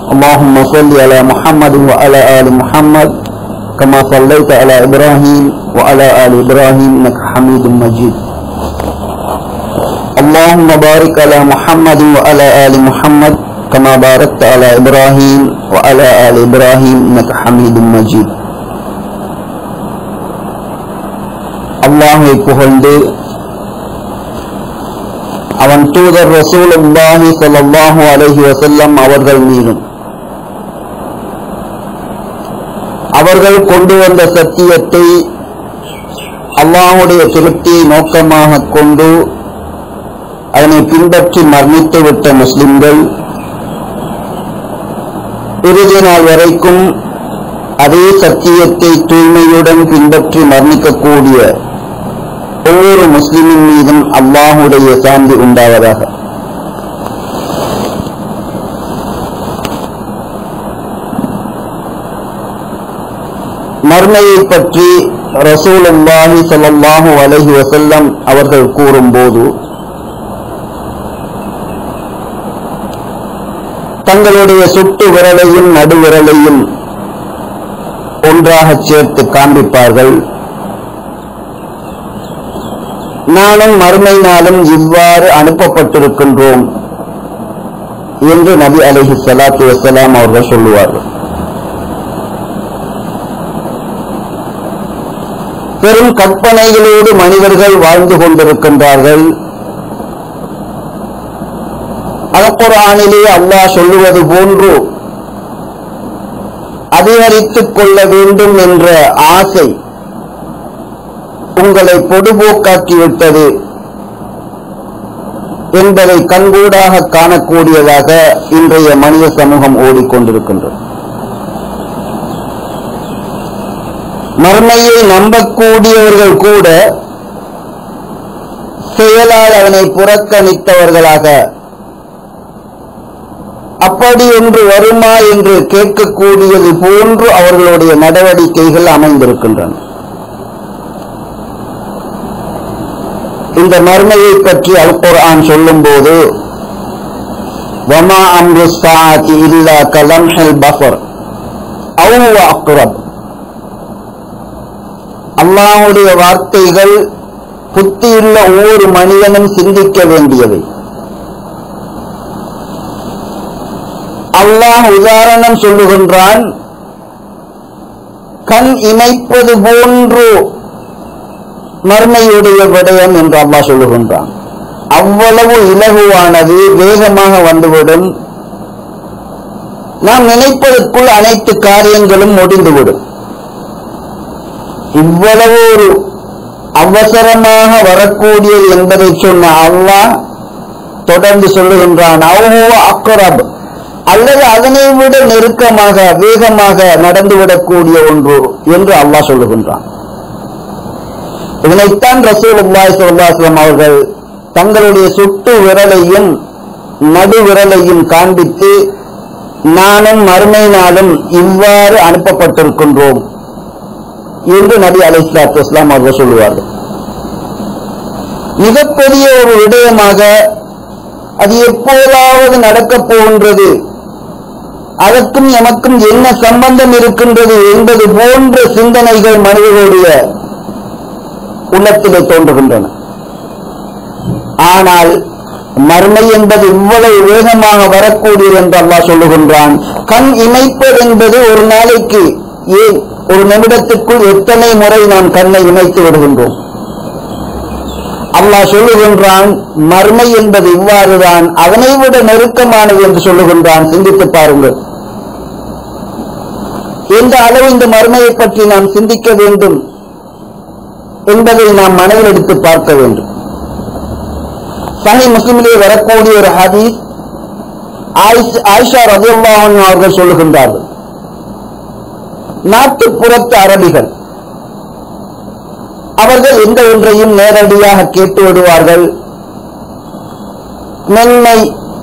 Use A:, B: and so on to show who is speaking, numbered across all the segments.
A: اللهم صل على محمد وعلى آل محمد كما صليت على إبراهيم وعلى آل إبراهيم إنك حميد مجيد اللهم بارك على محمد وعلى آل محمد كما باركت على إبراهيم وعلى آل إبراهيم إنك حميد مجيد அல்லாஹை புகழ்ந்து அவன் தூதர் ரசூலுல்லாஹி ஸல்லல்லாஹு அலைஹி வஸல்லம் அவர்கள் மீதும் அவர்கள் கொண்டு வந்த சத்தியத்தை அல்லாஹுடைய திருப்தியை நோக்கமாக கொண்டு அதனை பின்பற்றி மரணித்துவிட்ட முஸ்லிம்கள் இறுதி நாள் வரைக்கும் அதே சத்தியத்தை தூய்மையுடன் பின்பற்றி மரணிக்கக்கூடிய ஒவ்வொரு முஸ்லிமின் மீதும் அல்லாஹுடைய சாந்தி உண்டாவதாக மர்மையை பற்றி ரசூலுல்லாஹி ஸல்லல்லாஹு அலைஹி வஸல்லம் அவர்கள் கூறும்போது தங்களுடைய சுட்டு விரலையும் நடுவிரலையும் ஒன்றாக சேர்த்து காண்பிப்பார்கள் நானும் மறுமை நாளும் இவ்வாறு அனுப்பப்பட்டிருக்கின்றோம் என்று நபி அலிஹி சலாத்து வசலாம் அவர்கள் சொல்லுவார்கள் பெரும் கற்பனைகளோடு மனிதர்கள் வாழ்ந்து கொண்டிருக்கின்றார்கள் அகப்புறானிலே அல்லாஹ் சொல்லுவது போன்று அதிகரித்துக் கொள்ள வேண்டும் என்ற ஆசை உங்களை பொடுபோக்காக்கிவிட்டது என்பதை கண்கூடாக காணக்கூடியதாக இன்றைய மனித சமூகம் ஓடிக்கொண்டிருக்கின்றது மர்மையை நம்பக்கூடியவர்கள் கூட செயலால் அதனை புறக்கணித்தவர்களாக அப்படி ஒன்று வருமா என்று கேட்கக்கூடியது போன்று அவர்களுடைய நடவடிக்கைகள் அமைந்திருக்கின்றன இந்த மர்மையை பற்றி அல்குர்ஆன் சொல்லும்போது வமா அம்ரு சாத்தி இல்லா கலம்ஹல் பஃபர் அவு அக்ரப் அல்லாஹுடைய வார்த்தைகள் புத்தியுள்ள ஒவ்வொரு மனிதனும் சிந்திக்க வேண்டியவை அல்லாஹ் உதாரணம் சொல்லுகின்றான் கண் இமைப்பது போன்று மர்மையுடைய விடயம் என்று அல்லாஹ் சொல்லுகின்றான் அவ்வளவு இலகுவானது வேகமாக வந்துவிடும் நாம் நினைப்பதற்குள் அனைத்து காரியங்களும் முடிந்துவிடும் இவ்வளவு ஒரு அவசரமாக வரக்கூடியது என்பதை சொன்ன அல்லாஹ் தொடர்ந்து சொல்லுகின்றான் அவ்வளவு அக்கரப் அல்லது அதனை விட நெருக்கமாக வேகமாக நடந்துவிடக்கூடிய ஒன்று என்று அல்லாஹ் சொல்லுகின்றான் இதனைத்தான் ரசூல் உல்லாய் சொல்லாஸ்லம் அவர்கள் தங்களுடைய சுட்டு விரலையும் நடு விரலையும் காண்பித்து நானும் மறுமை நாளும் இவ்வாறு அனுப்பப்பட்டிருக்கின்றோம் என்று நபி அலை இஸ்லாத்து இஸ்லாம் அவர்கள் சொல்லுவார்கள் மிகப்பெரிய ஒரு விடயமாக அது எப்போதாவது நடக்கப் போகின்றது அதற்கும் எமக்கும் என்ன சம்பந்தம் இருக்கின்றது என்பது போன்ற சிந்தனைகள் மனிதர்களுடைய உள்ளத்திலே தோன்றுகின்றன ஆனால் மர்மை என்பது இவ்வளவு வேகமாக வரக்கூடியது என்று அல்லாஹ் சொல்லுகின்றான் கண் இமைப்பது என்பது ஒரு நாளைக்கு ஏன் ஒரு நிமிடத்துக்குள் எத்தனை முறை நாம் கண்ணை இமைத்து விடுகின்றோம் அல்லாஹ் சொல்லுகின்றான் மர்மை என்பது இவ்வாறுதான் அதனை விட நெருக்கமானது என்று சொல்லுகின்றான் சிந்தித்து பாருங்கள் எந்த அளவு இந்த மர்மையை பற்றி நாம் சிந்திக்க வேண்டும் என்பதை நாம் மனதில் எடுத்து பார்க்க வேண்டும் சஹி முஸ்லிமிலே வரக்கூடிய ஒரு ஹதீஸ் ஆயிஷ்- ஆயிஷா ரதியுல்லாஹன் அவர்கள் சொல்லுகின்றார்கள் நாட்டுப்புறத்து அரபிகள் அவர்கள் எந்த ஒன்றையும் நேரடியாக கேட்டு விடுவார்கள் மென்மை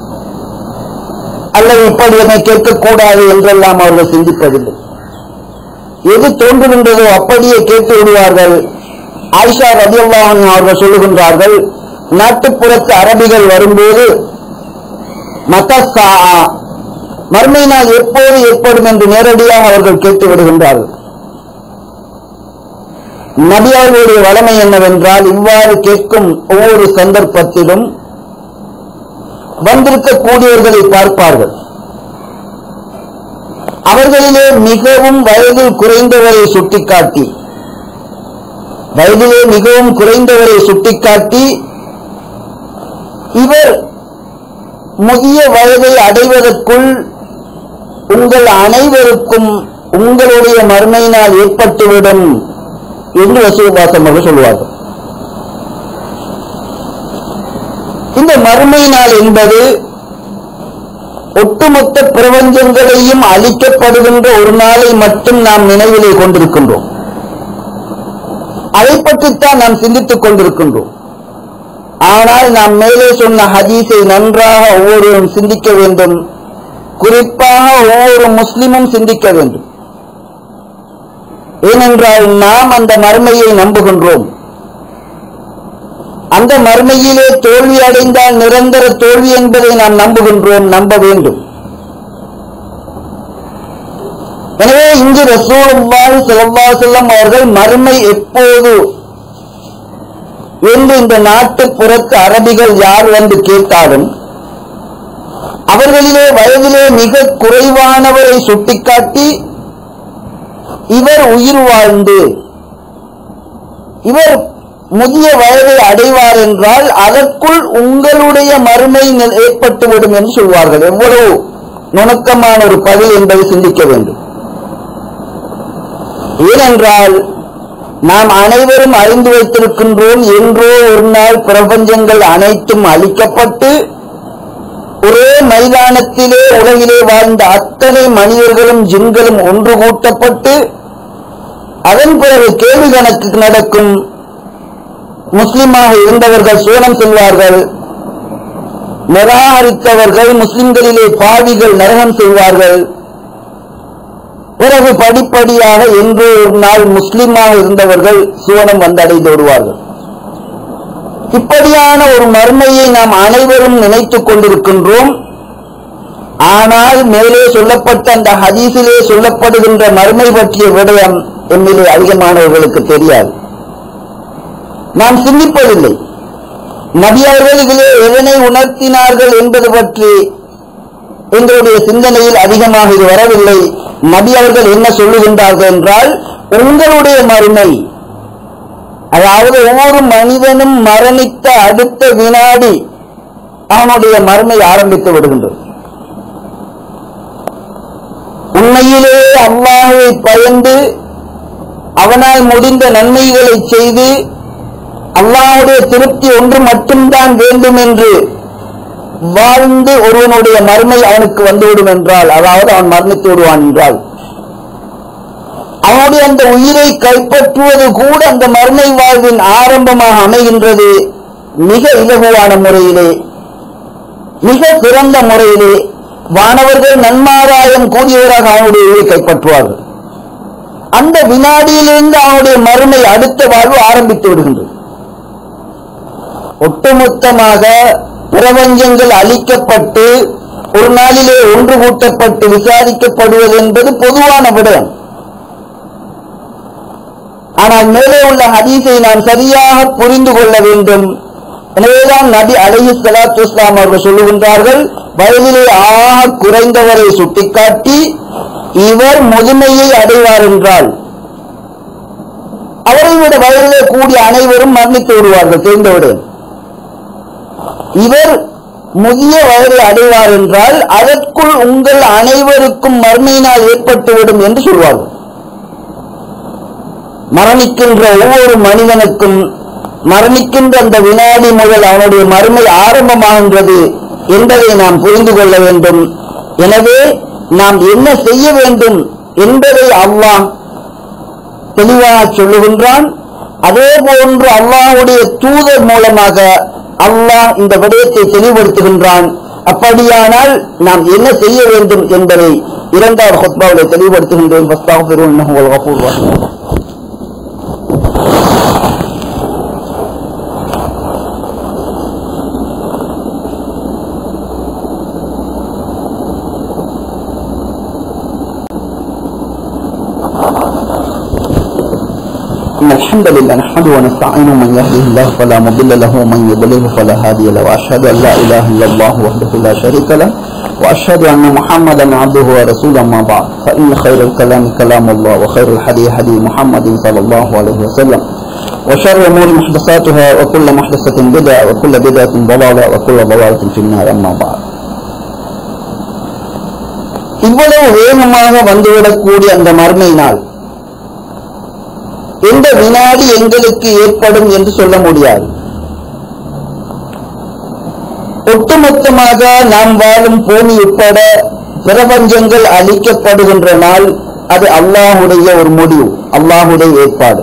A: அல்லது இப்படி என்னை கேட்கக்கூடாது என்றெல்லாம் அவர்கள் சிந்திப்பதில்லை எது தோன்றுகின்றதோ அப்படியே கேட்டு விடுவார்கள் ஆயிஷா ரதியுல்லாஹன் அவர்கள் சொல்லுகின்றார்கள் நாட்டுப்புறத்து அரபிகள் வரும்போது மதசா மறுமை நாள் எப்போது ஏற்படும் என்று நேரடியாக அவர்கள் கேட்டு விடுகின்றார்கள் நபி அவர்களுடைய வளமை என்னவென்றால் இவ்வாறு கேட்கும் ஒவ்வொரு சந்தர்ப்பத்திலும் வந்திருக்கக்கூடியவர்களை பார்ப்பார்கள் அவர்களிலே மிகவும் வயதில் குறைந்தவரை சுட்டிக்காட்டி வயதிலே மிகவும் குறைந்தவரை சுட்டிக்காட்டி இவர் முதிய வயதை அடைவதற்குள் உங்கள் அனைவருக்கும் உங்களுடைய மறுமையினால் ஏற்பட்டுவிடும் என்று வசூபாசம் அவர்கள் சொல்வார்கள் இந்த மறுமை நாள் என்பது ஒட்டுமொத்த பிரபஞ்சங்களையும் அளிக்கப்படுகின்ற ஒரு நாளை மட்டும் நாம் நினைவிலே கொண்டிருக்கின்றோம் அதை பற்றித்தான் நாம் சிந்தித்துக் கொண்டிருக்கின்றோம் ஆனால் நாம் மேலே சொன்ன ஹதீஸை நன்றாக ஒவ்வொருவரும் சிந்திக்க வேண்டும் குறிப்பாக ஒவ்வொரு முஸ்லிமும் சிந்திக்க வேண்டும் ஏனென்றால் நாம் அந்த மர்மையை நம்புகின்றோம் அந்த மர்மையிலே தோல்வி அடைந்தால் நிரந்தர தோல்வி என்பதை நாம் நம்புகின்றோம் நம்ப வேண்டும் எனவே இங்கு ரசூலுல்லாஹி ஸல்லல்லாஹு அலைஹி வஸல்லம் அவர்கள் மறுமை எப்போது என்று இந்த நாட்டுப்புறத்து அரபிகள் யார் வந்து கேட்டாலும் அவர்களிலே வயதிலே மிக குறைவானவரை சுட்டிக்காட்டி இவர் உயிர் வாழ்ந்து இவர் முதிய வயதை அடைவார் என்றால் அதற்குள் உங்களுடைய மறுமை நில- ஏற்பட்டுவிடும் என்று சொல்வார்கள் எவ்வளவு நுணுக்கமான ஒரு பதில் என்பதை சிந்திக்க வேண்டும் ஏனென்றால் நாம் அனைவரும் அறிந்து வைத்திருக்கின்றோம் என்றோ ஒரு நாள் பிரபஞ்சங்கள் அனைத்தும் அழிக்கப்பட்டு ஒரே மைதானத்திலே உலகிலே வாழ்ந்த அத்தனை மனிதர்களும் ஜின்களும் ஒன்று கூட்டப்பட்டு அதன் பிறகு கேள்வி கணக்கு நடக்கும் முஸ்லிமாக இருந்தவர்கள் சோனம் செல்வார்கள் நிராகரித்தவர்கள் முஸ்லிம்களிலே பாவிகள் நரகம் செய்வார்கள் பிறகு படிப்படியாக என்று ஒரு நாள் முஸ்லிமாக இருந்தவர்கள் சுவனம் வந்தடைந்து விடுவார்கள் இப்படியான ஒரு மர்மையை நாம் அனைவரும் நினைத்துக் கொண்டிருக்கின்றோம் ஆனால் மேலே சொல்லப்பட்ட அந்த ஹதீஸிலே சொல்லப்படுகின்ற மர்மை பற்றிய விடயம் எம்மிலே அதிகமானவர்களுக்கு தெரியாது நாம் சிந்திப்பதில்லை நபி அவர்கள் இதிலே எதனை உணர்த்தினார்கள் என்பது பற்றி எங்களுடைய சிந்தனையில் அதிகமாக இது வரவில்லை நபி அவர்கள் என்ன சொல்லுகின்றார்கள் என்றால் உங்களுடைய மறுமை அதாவது ஒவ்வொரு மனிதனும் மரணித்த அடுத்த வினாடி அவனுடைய மறுமை ஆரம்பித்து விடுகின்றது உண்மையிலே அல்லாஹை பயந்து அவனால் முடிந்த நன்மைகளை செய்து அல்லாஹ்வுடைய திருப்தி ஒன்று மட்டும்தான் வேண்டும் என்று வாழ்ந்து ஒருவனுடைய மறுமை அவனுக்கு வந்துவிடும் என்றால் அதாவது அவன் மரணித்து விடுவான் என்றால் அவனுடைய அந்த உயிரை கைப்பற்றுவது கூட அந்த மறுமை வாழ்வின் ஆரம்பமாக அமைகின்றது மிக இலகுவான முறையிலே மிக சிறந்த முறையிலே வானவர்கள் நன்மாராயம் கூடியவராக அவனுடைய உயிரை கைப்பற்றுவார்கள் அந்த வினாடியிலிருந்து அவனுடைய மறுமை அடுத்த வாழ்வு ஆரம்பித்து விடுகின்றது ஒட்டுமொத்தமாக பிரபஞ்சங்கள் அழிக்கப்பட்டு ஒரு நாளிலே ஒன்று கூட்டப்பட்டு விசாரிக்கப்படுவது என்பது பொதுவான விடயம் ஆனால் மேலே உள்ள ஹதீஸை நாம் சரியாக புரிந்து கொள்ள வேண்டும் எனவேதான் நபி அலைஹி ஸலாத்து வஸ்ஸலாம் அவர்கள் சொல்லுகின்றார்கள் வயதிலே ஆக குறைந்தவரை சுட்டிக்காட்டி இவர் முதுமையை அடைவார் என்றால் அவரை விட வயதிலே கூடிய அனைவரும் மரணித்து விடுவார்கள் தெரிந்தவுடன் இவர் முதிய வயதை அடைவார் என்றால் அதற்குள் உங்கள் அனைவருக்கும் மர்மையினால் ஏற்பட்டுவிடும் என்று சொல்வார்கள் மரணிக்கின்ற ஒவ்வொரு மனிதனுக்கும் மரணிக்கின்ற அந்த வினாடி முதல் அவனுடைய மறுமை ஆரம்பமாகின்றது என்பதை நாம் புரிந்து கொள்ள வேண்டும் எனவே நாம் என்ன செய்ய வேண்டும் என்பதை அல்லாஹ் தெளிவாக சொல்லுகின்றான் அதே போன்று அல்லாஹ்வுடைய தூதர் மூலமாக அல்லாஹ் இந்த விடயத்தை தெளிவுபடுத்துகின்றான் அப்படியானால் நாம் என்ன செய்ய வேண்டும் என்பதை இரண்டாவது ஹுத்பாவிலே தெளிவுபடுத்துகின்றேன் ஃபஸ்தாஃபிரு இன்னஹு வல் கஃபூர் ரஹீம். إن الحمد لله نحمده ونستعينه من يهده الله فلا مضل له ومن يضلله فلا هادي له وأشهد أن لا إله إلا الله وحده لا شريك له وأشهد أن محمدا عبده ورسوله أما بعد فإن خير الكلام كلام الله وخير الحديث حديث محمد صلى الله عليه وسلم وشر الأمور محدثاتها وكل محدثة بدعة وكل بدعة ضلالة وكل ضلالة في النار أما بعد இவ்வளவு வேகமாக வந்துவிடக்கூடிய அந்த மர்மை நாள் எந்த வினாடி எங்களுக்கு ஏற்படும் என்று சொல்ல முடியாது ஒட்டுமொத்தமாக நாம் வாழும் பூமி உட்பட பிரபஞ்சங்கள் அழிக்கப்படுகின்ற நாள் அது அல்லாஹுடைய ஒரு முடிவு அல்லாஹுடைய ஏற்பாடு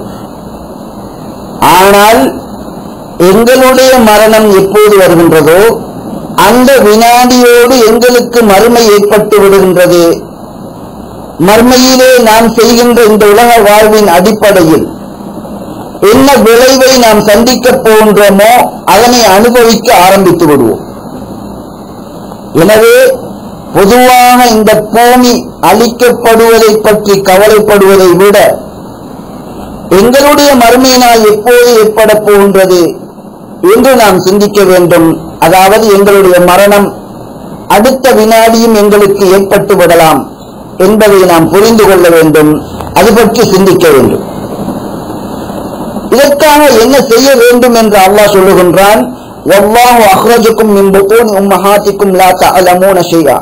A: ஆனால் எங்களுடைய மரணம் எப்போது வருகின்றதோ அந்த வினாடியோடு எங்களுக்கு மறுமை ஏற்பட்டு விடுகின்றது மர்மையிலே நாம் செய்கின்ற இந்த உலக வாழ்வின் அடிப்படையில் என்ன விளைவை நாம் சந்திக்கப் போகின்றோமோ அதனை அனுபவிக்க ஆரம்பித்து விடுவோம் எனவே பொதுவாக இந்த பூமி அழிக்கப்படுவதை பற்றி கவலைப்படுவதை விட எங்களுடைய மறுமை நாள் எப்போது ஏற்பட போகின்றது என்று நாம் சிந்திக்க வேண்டும் அதாவது எங்களுடைய மரணம் அடுத்த வினாடியும் எங்களுக்கு ஏற்பட்டு விடலாம் என்பதை நாம் புரிந்து கொள்ள வேண்டும் அது பற்றி சிந்திக்க வேண்டும் இதற்காக என்ன செய்ய வேண்டும் என்று அல்லாஹ் சொல்லுகின்றான் வல்லாஹு அஹ்ரஜுக்கும் மின் புத்தூன் உம்மஹாத்திக்கும் லா தஅலமூன ஷைஆ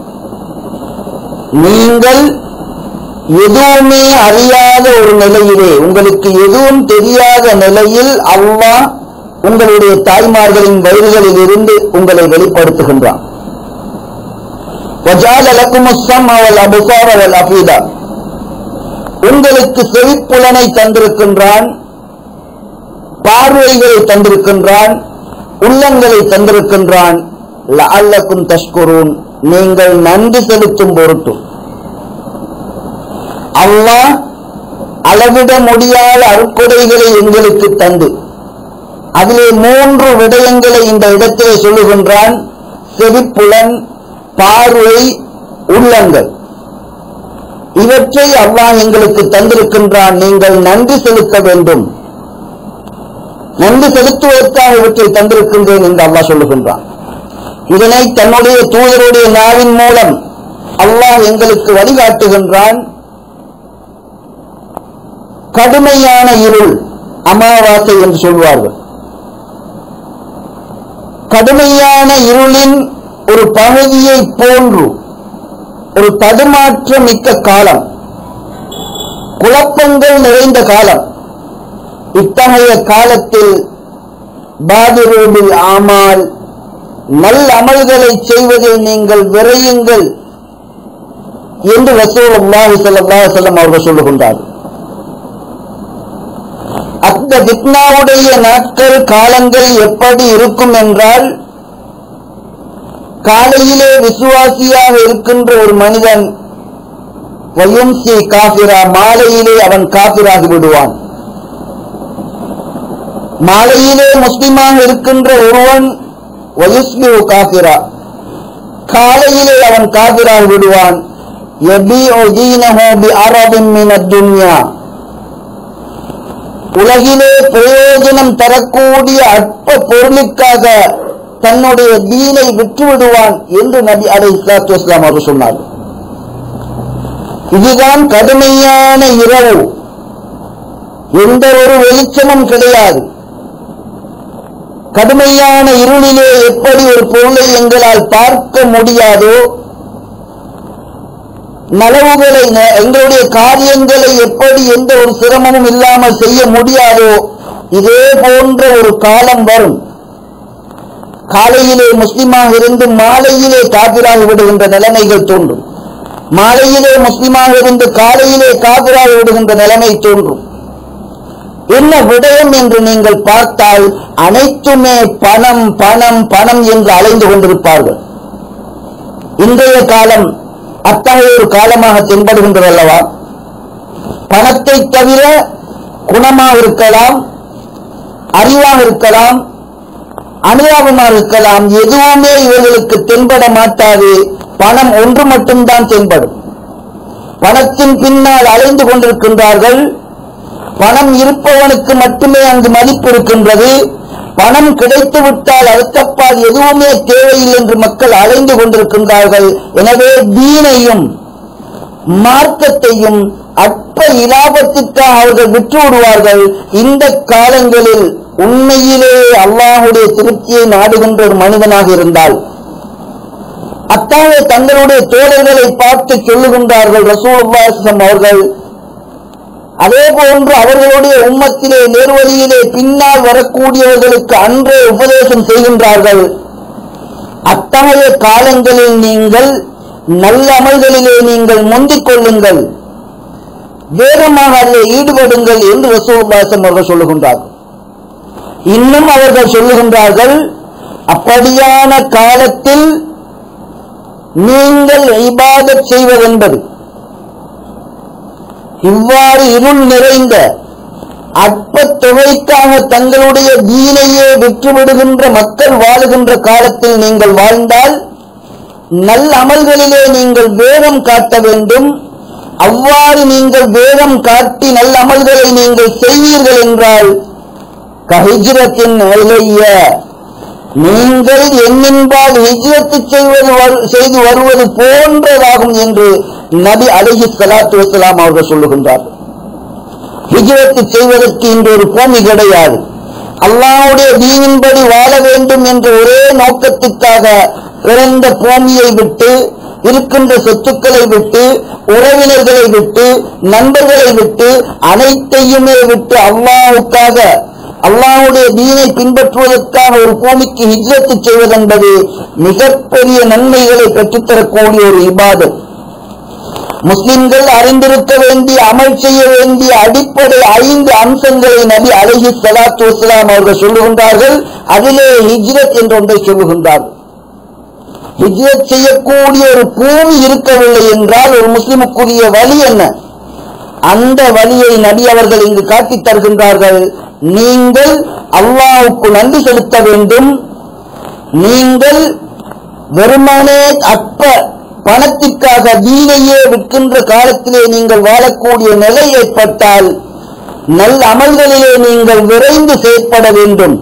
A: நீங்கள் எதுவுமே அறியாத ஒரு நிலையிலே உங்களுக்கு எதுவும் தெரியாத நிலையில் அல்லாஹ் உங்களுடைய தாய்மார்களின் வயிறுகளில் இருந்து உங்களை வெளிப்படுத்துகின்றான் وَجَعَلَ لَكُمُ السَّمْعَ وَالْأَبْصَارَ وَالْأَفْئِدَةَ உங்களுக்கு செவிப்புலனை தந்திருக்கின்றான் பார்வைகளை தந்திருக்கின்றான் உள்ளங்களை தந்திருக்கின்றான் லஅல்லக்கும் தஷ்குரூன் நீங்கள் நன்றி செலுத்தும் பொருட்டு அல்லாஹ் அளவிட முடியாத அருட்கொடைகளை எங்களுக்கு தந்து அதிலே மூன்று விடயங்களை இந்த இடத்திலே சொல்லுகின்றான் செவிப்புலன் பார்வை உள்ளங்கள் இவற்றை அல்லாஹ் எங்களுக்கு தந்திருக்கின்றான் நீங்கள் நன்றி செலுத்த வேண்டும் நன்றி செலுத்துவதற்காக இவற்றை தந்திருக்கின்றேன் என்று அல்லாஹ் சொல்லுகின்றான் இதனை தன்னுடைய தூதருடைய நாவின் மூலம் அல்லாஹ் எங்களுக்கு வழிகாட்டுகின்றான் கடுமையான இருள் அமாவாசை என்று சொல்வார்கள் கடுமையான இருளின் ஒரு பகுதியை போன்று ஒரு தடுமாற்ற மிக்க காலம் குழப்பங்கள் நிறைந்த காலம் இத்தகைய காலத்தில் பாதிரூபில் ஆமால் நல் அமல்களை செய்வதில் நீங்கள் விரையுங்கள் என்று ரசூல் அல்லாஹி ஸல்லல்லாஹு அலைஹி வஸல்லம் அவர்கள் சொல்லுகின்றார்கள் அந்த பித்னாவுடைய நாட்கள் காலங்கள் எப்படி இருக்கும் என்றால் காலையிலே விசுவாசியாக இருக்கின்ற ஒரு மனிதன் வயும்சி காபிரா மாலையிலே அவன் காபிராகி விடுவான் மாலையிலே முஸ்லிமாக இருக்கின்ற ஒருவன் வயுஸ்மி காபிரா காலையிலே அவன் காபிராகி விடுவான் يبيع دينه بعرض من الدنيا உலகிலே பிரயோஜனம் தரக்கூடிய அற்ப பொருளுக்காக தன்னுடைய தீனை விட்டுவிடுவான் என்று நபி அலை இஸ்லாத்து வஸ்லாம் அவர் சொன்னார் இதுதான் கடுமையான இரவு எந்த ஒரு வெளிச்சமும் கிடையாது கடுமையான இருளிலே எப்படி ஒரு பொருளை எங்களால் பார்க்க முடியாதோ நலவுகளை ந- எங்களுடைய காரியங்களை எப்படி எந்த ஒரு சிரமமும் இல்லாமல் செய்ய முடியாதோ இதே போன்ற ஒரு காலம் வரும் காலையிலே முஸ்லிமாக இருந்து மாலையிலே காபிராகி விடுகின்ற நிலைமைகள் தோன்றும் மாலையிலே முஸ்லிமாக இருந்து காலையிலே காபிராகி விடுகின்ற நிலைமை தோன்றும் என்ன விடயம் என்று நீங்கள் பார்த்தால் அனைத்துமே பணம் பணம் பணம் என்று அலைந்து கொண்டிருப்பார்கள் இன்றைய காலம் அத்தகைய ஒரு காலமாக தென்படுகின்றது அல்லவா பணத்தை தவிர குணமாக இருக்கலாம் அறிவாக இருக்கலாம் அனுதாபமாக இருக்கலாம் எதுவுமே இவர்களுக்கு தென்பட மாட்டாது பணம் ஒன்று மட்டும்தான் தென்படும் பணத்தின் பின்னால் அலைந்து கொண்டிருக்கின்றார்கள் பணம் இருப்பவனுக்கு மட்டுமே அங்கு மதிப்பு இருக்கின்றது பணம் கிடைத்து விட்டால் அடுத்தப்பால் எதுவுமே தேவையில்லை என்று மக்கள் அலைந்து கொண்டிருக்கின்றார்கள் எனவே தீனையும் மார்க்கத்தையும் அற்ப இலாபத்திற்காக அவர்கள் விற்று விடுவார்கள் இந்த காலங்களில் உண்மையிலே அல்லாஹுடைய திருப்தியை நாடுகின்ற ஒரு மனிதனாக இருந்தால் அத்தாவே தங்களுடைய தோழர்களை பார்த்து சொல்லுகின்றார்கள் ரசூலுல்லாஹம் அவர்கள் அதே போன்று அவர்களுடைய உம்மத்திலே நேர்வழியிலே பின்னால் வரக்கூடியவர்களுக்கு அன்றே உபதேசம் செய்கின்றார்கள் அத்தகைய காலங்களில் நீங்கள் நல்ல அமல்களிலே நீங்கள் முந்திக் கொள்ளுங்கள் வேகமாக அதில் ஈடுபடுங்கள் என்று ரசூல்லாசம் அவர்கள் சொல்லுகின்றார்கள் இன்னும் அவர்கள் சொல்லுகின்றார்கள் அப்படியான காலத்தில் நீங்கள் இபாதத் செய்வதென்பது இவ்வாறு இருள் நிறைந்த அற்ப தொகைக்காக தங்களுடைய தீனையே விற்றுவிடுகின்ற மக்கள் வாழுகின்ற காலத்தில் நீங்கள் வாழ்ந்தால் நல்ல அமல்களிலே நீங்கள் வேகம் காட்ட வேண்டும் அவ்வாறு நீங்கள் வேகம் காட்டி நல்ல அமல்களை நீங்கள் செய்வீர்கள் என்றால் கஹிஜ்ரத்தின் இளைய நீங்கள் என்னென்பால் ஹிஜ்ரத்து செய்வது வரு- செய்து வருவது போன்றதாகும் என்று நபி அலைஹி ஸலாத்து வஸலாம் அவர்கள் சொல்லுகின்றார்கள் ஹிஜ்ரத்து செய்வதற்கு இன்று ஒரு பூமி கிடையாது அல்லாஹ்வுடைய தீனின்படி வாழ வேண்டும் என்ற ஒரே நோக்கத்திற்காக பிறந்த பூமியை விட்டு இருக்கின்ற சொத்துக்களை விட்டு உறவினர்களை விட்டு நண்பர்களை விட்டு அனைத்தையுமே விட்டு அல்லாஹ்வுக்காக அல்லாஹ்வுடைய தீனை பின்பற்றுவதற்காக ஒரு பூமிக்கு ஹிஜ்ரத்து செய்வதென்பது மிகப்பெரிய நன்மைகளை பெற்றுத்தரக்கூடிய ஒரு இபாதத் முஸ்லிம்கள் அறிந்திருக்க வேண்டிய அமல் செய்ய வேண்டிய அடிப்படை ஐந்து அம்சங்களை நபி அலைஹி ஸலாத்து வஸலாம் அவர்கள் சொல்லுகின்றார்கள் அதிலே ஹிஜ்ரத் என்ற ஒன்றை சொல்லுகின்றார்கள் ஹிஜ்ரத் செய்யக்கூடிய ஒரு பூமி இருக்கவில்லை என்றால் ஒரு முஸ்லிமுக்குரிய வழி என்ன அந்த வழியை நபி அவர்கள் இங்கு காட்டித் தருகின்றார்கள் நீங்கள் அல்லாஹ்வுக்கு நன்றி செலுத்த வேண்டும் நீங்கள் வெறுமனே அற்ப பணத்திற்காக தீனையே விற்கின்ற காலத்திலே நீங்கள் வாழக்கூடிய நிலை ஏற்பட்டால் நல்ல அமல்களிலே நீங்கள் விரைந்து செயற்பட வேண்டும்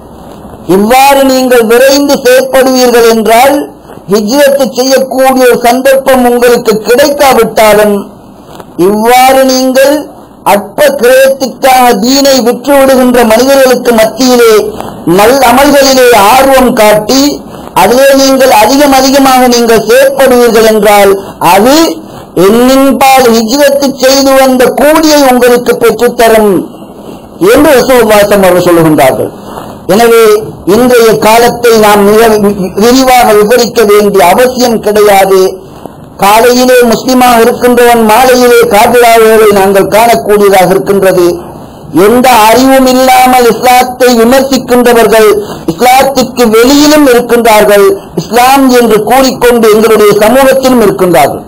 A: இவ்வாறு நீங்கள் விரைந்து செயற்படுவீர்கள் என்றால் ஹிஜ்ரத்து செய்யக்கூடிய ஒரு சந்தர்ப்பம் உங்களுக்கு கிடைக்காவிட்டாலும் இவ்வாறு நீங்கள் அற்ப கிரயத்திற்காக தீனை விற்றுவிடுகின்ற மனிதர்களுக்கு மத்தியிலே நல் அமல்களிலே ஆர்வம் காட்டி அதிலே நீங்கள் அதிகம் அதிகமாக நீங்கள் செயற்படுவீர்கள் என்றால் அது எண்ணின்பால் ஹிஜ்ரத்து செய்து வந்த கூலியை உங்களுக்கு பெற்றுத்தரும் என்று ரசூல்வாசம் அவர்கள் சொல்லுகின்றார்கள் எனவே இன்றைய காலத்தை நாம் மிக வி- விரிவாக விவரிக்க வேண்டிய அவசியம் கிடையாது காலையிலே முஸ்லிமாக இருக்கின்றவன் மாலையிலே காபிராவுகளை நாங்கள் காணக்கூடியதாக இருக்கின்றது எந்த அறிவும் இல்லாமல் இஸ்லாத்தை விமர்சிக்கின்றவர்கள் இஸ்லாத்திற்கு வெளியிலும் இருக்கின்றார்கள் இஸ்லாம் என்று கூறிக்கொண்டு எங்களுடைய சமூகத்திலும் இருக்கின்றார்கள்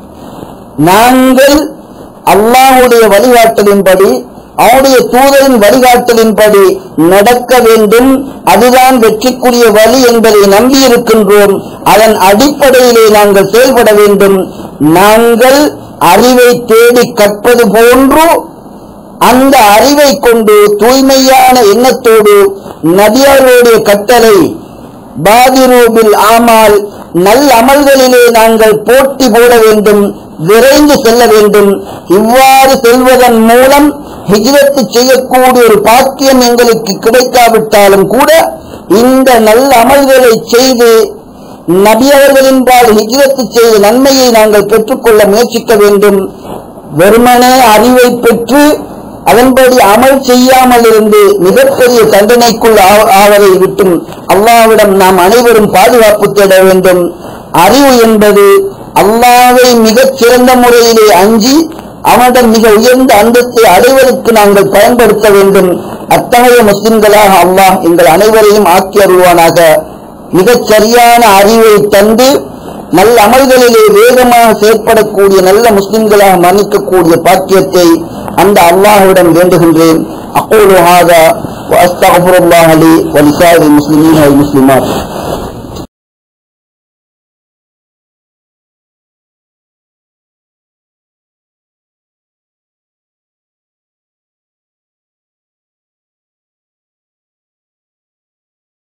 A: நாங்கள் அல்லாஹ்வுடைய வழிகாட்டலின்படி அவருடைய தூதரின் வழிகாட்டலின்படி நடக்க வேண்டும் அதுதான் வெற்றிக்குரிய வழி என்பதை நம்பியிருக்கின்றோம் அதன் அடிப்படையிலே நாங்கள் செயல்பட வேண்டும் நாங்கள் அறிவை தேடி கற்பது போன்று அந்த அறிவை கொண்டு தூய்மையான எண்ணத்தோடு நபியாருடைய கட்டளை பாதிரூபில் ஆமால் நல்ல அமல்களிலே நாங்கள் போட்டி போட வேண்டும் விரைந்து செல்ல வேண்டும் இவ்வாறு செல்வதன் மூலம் ஹிஜ்ரத்து செய்யக்கூடிய ஒரு பாக்கியம் எங்களுக்கு கிடைக்காவிட்டாலும் கூட இந்த நல்ல அமல்களை செய்து நபி அவர்களின்பால் ஹிஜ்ரத்து செய்த நன்மையை நாங்கள் பெற்றுக்கொள்ள முயற்சிக்க வேண்டும் வெறுமனே அறிவை பெற்று அதன்படி அமல் செய்யாமல் இருந்து மிகப்பெரிய தண்டனைக்குள் ஆ- ஆவதை விட்டும் அல்லாவிடம் நாம் அனைவரும் பாதுகாப்பு தேட வேண்டும் அறிவு என்பது அல்லாவை மிகச் சிறந்த முறையிலே அஞ்சி அவனிடம் மிக உயர்ந்த அந்தத்தை அடைவதற்கு நாங்கள் பயன்படுத்த வேண்டும் அத்தகைய முஸ்லிம்களாக அல்லாஹ் எங்கள் அனைவரையும் ஆக்கி அருள்வானாக மிகச் சரியான அறிவை தந்து நல்ல அமல்களிலே வேகமாக செயற்படக்கூடிய நல்ல முஸ்லிம்களாக மன்னிக்கக்கூடிய பாக்கியத்தை அந்த அல்லாஹ்விடம் வேண்டுகின்றேன் அகூலு ஹாதா وأستغفر الله لي ولسائر المسلمين والمسلمات